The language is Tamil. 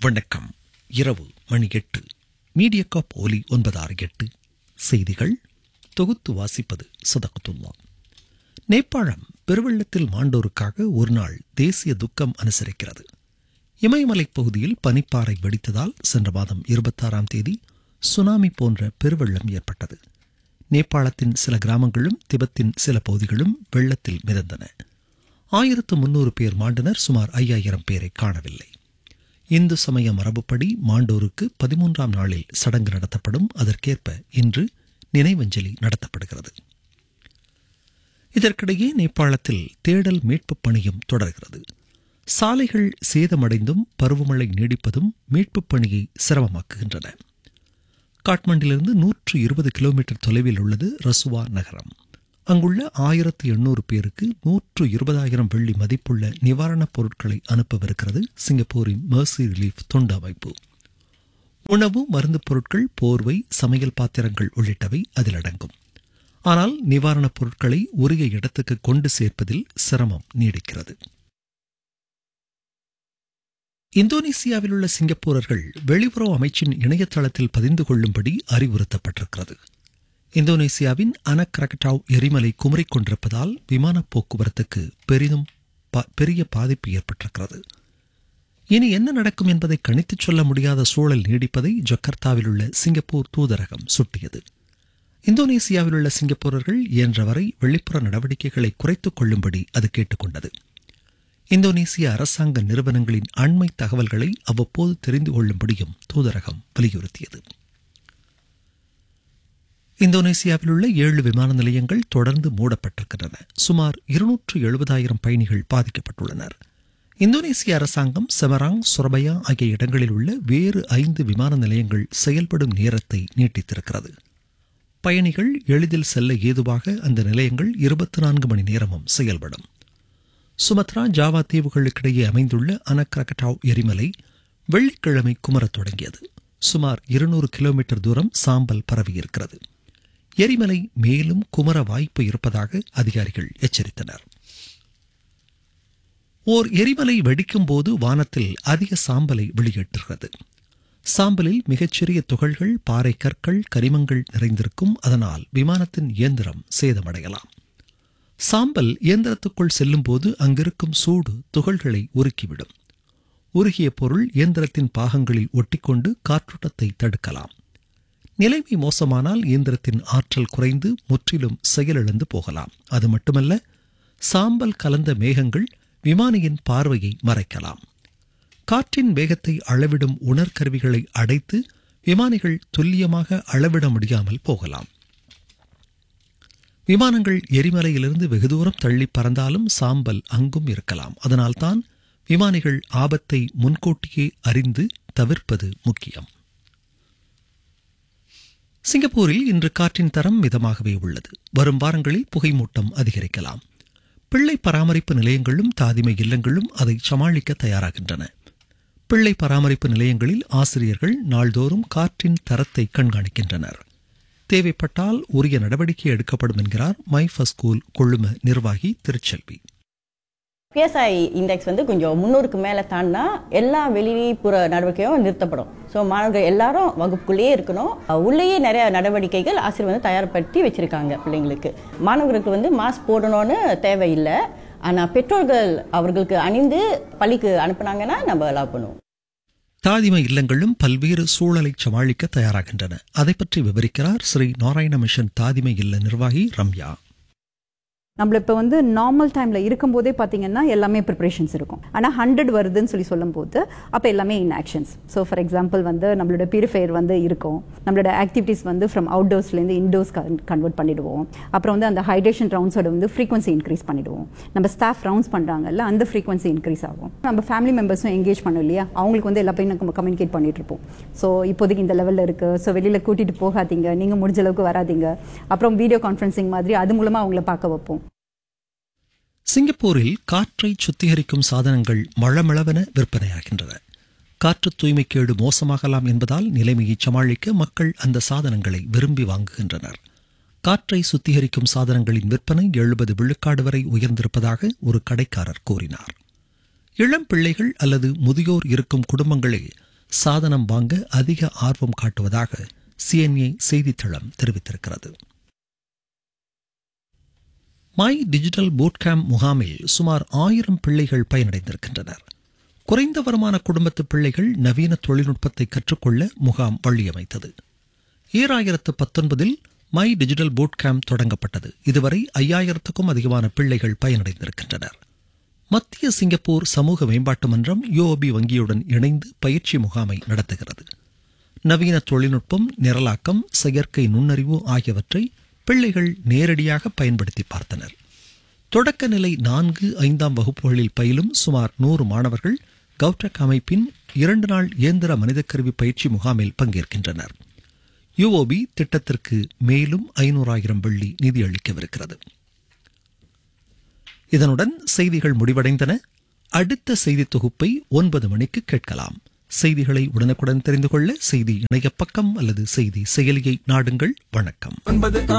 வணக்கம் இரவு மணி எட்டு மீடியக்காப் ஒலி ஒன்பதாறு எட்டு செய்திகள் தொகுத்து வாசிப்பது சதகத்துல்லா நேபாளம் பெருவெள்ளத்தில் மாண்டோருக்காக ஒரு நாள் தேசிய துக்கம் அனுசரிக்கிறது இமயமலைப் பகுதியில் பனிப்பாறை வெடித்ததால் சென்ற மாதம் இருபத்தாறாம் தேதி சுனாமி போன்ற பெருவெள்ளம் ஏற்பட்டது நேபாளத்தின் சில கிராமங்களும் திபெத்தின் சில பகுதிகளும் வெள்ளத்தில் மிதந்தன ஆயிரத்து முன்னூறு பேர் மாண்டனர் சுமார் ஐயாயிரம் பேரை காணவில்லை இந்து சமய மரபுப்படி மாண்டோருக்கு பதிமூன்றாம் நாளில் சடங்கு நடத்தப்படும் அதற்கேற்ப இன்று நினைவஞ்சலி நடத்தப்படுகிறது இதற்கிடையே நேபாளத்தில் தேடல் மீட்புப் பணியும் தொடர்கிறது சாலைகள் சேதமடைந்தும் பருவமழை நீடிப்பதும் மீட்புப் பணியை சிரமமாக்குகின்றன காட்மண்டிலிருந்து நூற்று இருபது கிலோமீட்டர் தொலைவில் உள்ளது ரசுவா நகரம் அங்குள்ள ஆயிரத்து எண்ணூறு பேருக்கு நூற்று இருபதாயிரம் வெள்ளி மதிப்புள்ள நிவாரணப் பொருட்களை அனுப்பவிருக்கிறது சிங்கப்பூரின் மர்சி ரிலீஃப் தொண்டு அமைப்பு உணவு மருந்துப் பொருட்கள் போர்வை சமையல் பாத்திரங்கள் உள்ளிட்டவை அதில் அடங்கும் ஆனால் நிவாரணப் பொருட்களை உரிய இடத்துக்கு கொண்டு சேர்ப்பதில் சிரமம் நீடிக்கிறது இந்தோனேசியாவில் உள்ள சிங்கப்பூரர்கள் வெளியுறவு அமைச்சின் இணையதளத்தில் பதிந்து கொள்ளும்படி அறிவுறுத்தப்பட்டிருக்கிறது இந்தோனேசியாவின் அனக்ரகட்டாவ் எரிமலை குமரிக் கொண்டிருப்பதால் விமான போக்குவரத்துக்கு பெரிதும் பெரிய பாதிப்பு ஏற்பட்டிருக்கிறது இனி என்ன நடக்கும் என்பதை கணித்துச் சொல்ல முடியாத சூழல் நீடிப்பதை ஜக்கார்த்தாவில் உள்ள சிங்கப்பூர் தூதரகம் சுட்டியது இந்தோனேசியாவில் உள்ள சிங்கப்பூரர்கள் இயன்றவரை வெளிப்புற நடவடிக்கைகளை குறைத்துக் கொள்ளும்படி அது கேட்டுக்கொண்டது இந்தோனேசிய அரசாங்க நிறுவனங்களின் அண்மை தகவல்களை அவ்வப்போது தெரிந்து கொள்ளும்படியும் தூதரகம் வலியுறுத்தியது இந்தோனேசியாவில் உள்ள ஏழு விமான நிலையங்கள் தொடர்ந்து மூடப்பட்டிருக்கின்றன சுமார் இருநூற்று எழுபதாயிரம் பயணிகள் பாதிக்கப்பட்டுள்ளனர் இந்தோனேசிய அரசாங்கம் செமராங் சுரபயா ஆகிய இடங்களில் உள்ள வேறு ஐந்து விமான நிலையங்கள் செயல்படும் நேரத்தை நீட்டித்திருக்கிறது பயணிகள் எளிதில் செல்ல ஏதுவாக அந்த நிலையங்கள் இருபத்தி நான்கு மணி நேரமும் செயல்படும் சுமத்ரா ஜாவா தீவுகளுக்கிடையே அமைந்துள்ள அனக்ரகட்டாவ் எரிமலை வெள்ளிக்கிழமை குமரத் தொடங்கியது சுமார் இருநூறு கிலோமீட்டர் தூரம் சாம்பல் பரவியிருக்கிறது எரிமலை மேலும் குமர வாய்ப்பு இருப்பதாக அதிகாரிகள் எச்சரித்தனர் ஓர் எரிமலை வெடிக்கும் போது வானத்தில் அதிக சாம்பலை வெளியிட்டுகிறது சாம்பலில் மிகச்சிறிய துகள்கள் பாறை கற்கள் கரிமங்கள் நிறைந்திருக்கும் அதனால் விமானத்தின் இயந்திரம் சேதமடையலாம் சாம்பல் இயந்திரத்துக்குள் செல்லும்போது அங்கிருக்கும் சூடு துகள்களை உருக்கிவிடும் உருகிய பொருள் இயந்திரத்தின் பாகங்களில் ஒட்டிக்கொண்டு காற்றோட்டத்தை தடுக்கலாம் நிலைமை மோசமானால் இயந்திரத்தின் ஆற்றல் குறைந்து முற்றிலும் செயலிழந்து போகலாம் அது மட்டுமல்ல சாம்பல் கலந்த மேகங்கள் விமானியின் பார்வையை மறைக்கலாம் காற்றின் வேகத்தை அளவிடும் உணர்கருவிகளை அடைத்து விமானிகள் துல்லியமாக அளவிட முடியாமல் போகலாம் விமானங்கள் எரிமலையிலிருந்து வெகு தூரம் தள்ளி பறந்தாலும் சாம்பல் அங்கும் இருக்கலாம் அதனால்தான் விமானிகள் ஆபத்தை முன்கூட்டியே அறிந்து தவிர்ப்பது முக்கியம் சிங்கப்பூரில் இன்று காற்றின் தரம் மிதமாகவே உள்ளது வரும் வாரங்களில் புகைமூட்டம் அதிகரிக்கலாம் பிள்ளை பராமரிப்பு நிலையங்களும் தாதிமை இல்லங்களும் அதை சமாளிக்க தயாராகின்றன பிள்ளை பராமரிப்பு நிலையங்களில் ஆசிரியர்கள் நாள்தோறும் காற்றின் தரத்தை கண்காணிக்கின்றனர் தேவைப்பட்டால் உரிய நடவடிக்கை எடுக்கப்படும் என்கிறார் மை ஸ்கூல் கொள்ளும நிர்வாகி திருச்செல்வி பிஎஸ்ஐ இண்டெக்ஸ் வந்து கொஞ்சம் முன்னூறுக்கு மேலே தாண்டினா எல்லா வெளிப்புற நடவடிக்கையும் நிறுத்தப்படும் ஸோ மாணவர்கள் எல்லாரும் வகுப்புக்குள்ளேயே இருக்கணும் உள்ளேயே நிறைய நடவடிக்கைகள் ஆசிரியர் வந்து தயார்படுத்தி வச்சுருக்காங்க பிள்ளைங்களுக்கு மாணவர்களுக்கு வந்து மாஸ்க் போடணும்னு தேவையில்லை ஆனால் பெற்றோர்கள் அவர்களுக்கு அணிந்து பள்ளிக்கு அனுப்புனாங்கன்னா நம்ம அலாவ் பண்ணுவோம் தாதிம இல்லங்களும் பல்வேறு சூழலை சமாளிக்க தயாராகின்றன அதை பற்றி விவரிக்கிறார் ஸ்ரீ நாராயண மிஷன் தாதிமை இல்ல நிர்வாகி ரம்யா நம்மள இப்போ வந்து நார்மல் டைமில் இருக்கும்போதே பார்த்தீங்கன்னா எல்லாமே ப்ரிப்பரேஷன்ஸ் இருக்கும் ஆனால் ஹண்ட்ரட் வருதுன்னு சொல்லி சொல்லும்போது அப்போ எல்லாமே in actions so for example வந்து நம்மளோட பியூரிஃபையர் வந்து இருக்கும் நம்மளோட ஆக்டிவிட்டீஸ் வந்து ஃப்ரம் அவுட்டோர்ஸ்லேருந்து இன்டோர்ஸ் கன்வெர்ட் பண்ணிடுவோம் அப்புறம் வந்து அந்த ஹைட்ரேஷன் ரவுண்ட்ஸோட வந்து ஃப்ரீக்வன்சி இன்க்ரீஸ் பண்ணிடுவோம் நம்ம ஸ்டாஃப் ரவுண்ட்ஸ் பண்ணுறாங்கல்ல அந்த ஃப்ரீக்வன்சி இன்க்ரீஸ் ஆகும் நம்ம ஃபேமிலி மெம்பர்ஸும் எங்கேஜ் பண்ணோம் இல்லையா அவங்களுக்கு வந்து எல்லாத்தையும் நம்ம கம்யூனிகேட் பண்ணிட்டு இருப்போம் ஸோ இப்போதைக்கு இந்த லெவலில் இருக்குது ஸோ வெளியில் கூட்டிகிட்டு போகாதீங்க நீங்கள் முடிஞ்ச அளவுக்கு வராதீங்க அப்புறம் வீடியோ கான்ஃபரன்சிங் மாதிரி அது மூலமாக அவங்கள பார்க்க வைப்போம் சிங்கப்பூரில் காற்றை சுத்திகரிக்கும் சாதனங்கள் மளமளவென விற்பனையாகின்றன காற்று தூய்மைக்கேடு மோசமாகலாம் என்பதால் நிலைமையை சமாளிக்க மக்கள் அந்த சாதனங்களை விரும்பி வாங்குகின்றனர் காற்றை சுத்திகரிக்கும் சாதனங்களின் விற்பனை எழுபது விழுக்காடு வரை உயர்ந்திருப்பதாக ஒரு கடைக்காரர் கூறினார் இளம் பிள்ளைகள் அல்லது முதியோர் இருக்கும் குடும்பங்களே சாதனம் வாங்க அதிக ஆர்வம் காட்டுவதாக சிஎன்ஏ செய்தித்தளம் தெரிவித்திருக்கிறது மை டிஜிட்டல் பூட்கேம்ப் முகாமில் சுமார் ஆயிரம் பிள்ளைகள் பயனடைந்திருக்கின்றனர் குறைந்த வருமான குடும்பத்து பிள்ளைகள் நவீன தொழில்நுட்பத்தை கற்றுக்கொள்ள முகாம் வழியமைத்தது ஈராயிரத்து பத்தொன்பதில் மை டிஜிட்டல் பூட் கேம்ப் தொடங்கப்பட்டது இதுவரை ஐயாயிரத்துக்கும் அதிகமான பிள்ளைகள் பயனடைந்திருக்கின்றனர் மத்திய சிங்கப்பூர் சமூக மேம்பாட்டு மன்றம் யூஓபி வங்கியுடன் இணைந்து பயிற்சி முகாமை நடத்துகிறது நவீன தொழில்நுட்பம் நிரலாக்கம் செயற்கை நுண்ணறிவு ஆகியவற்றை பிள்ளைகள் நேரடியாக பயன்படுத்தி பார்த்தனர் தொடக்க நிலை நான்கு ஐந்தாம் வகுப்புகளில் பயிலும் சுமார் நூறு மாணவர்கள் கவுடக் அமைப்பின் இரண்டு நாள் இயந்திர மனிதக்கருவி பயிற்சி முகாமில் பங்கேற்கின்றனர் யுஓபி திட்டத்திற்கு மேலும் ஐநூறாயிரம் வெள்ளி நிதியளிக்கவிருக்கிறது இதனுடன் செய்திகள் முடிவடைந்தன அடுத்த செய்தி தொகுப்பை ஒன்பது மணிக்கு கேட்கலாம் செய்திகளை உடனுக்குடன் தெரிந்து கொள்ள செய்தி இணைய பக்கம் அல்லது செய்தி செயலியை நாடுங்கள் வணக்கம் ஒன்பது